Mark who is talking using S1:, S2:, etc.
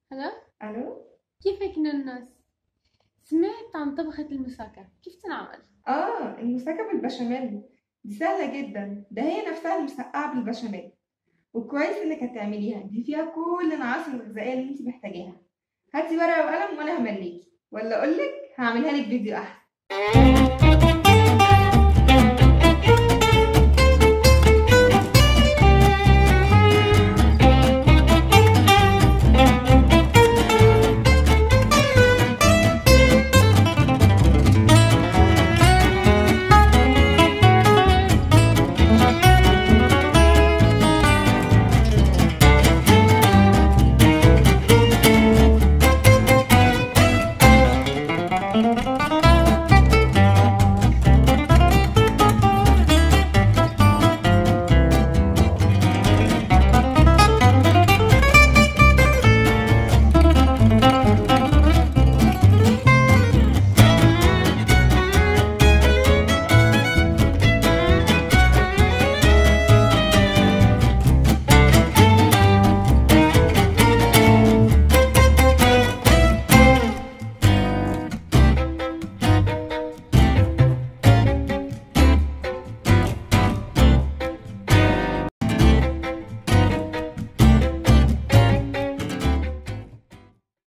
S1: هلا
S2: الو
S1: كيفك ننس؟ سمعت عن طبخة المساكة كيف تنعمل؟
S2: اه المساكة بالبشاميل دي سهلة جدا ده هي نفسها المسقعة بالبشاميل وكويس انك هتعمليها دي فيها كل العناصر الغذائية اللي انت محتاجاها هاتي ورقة وقلم وانا همليكي ولا اقولك هعملها لك فيديو احسن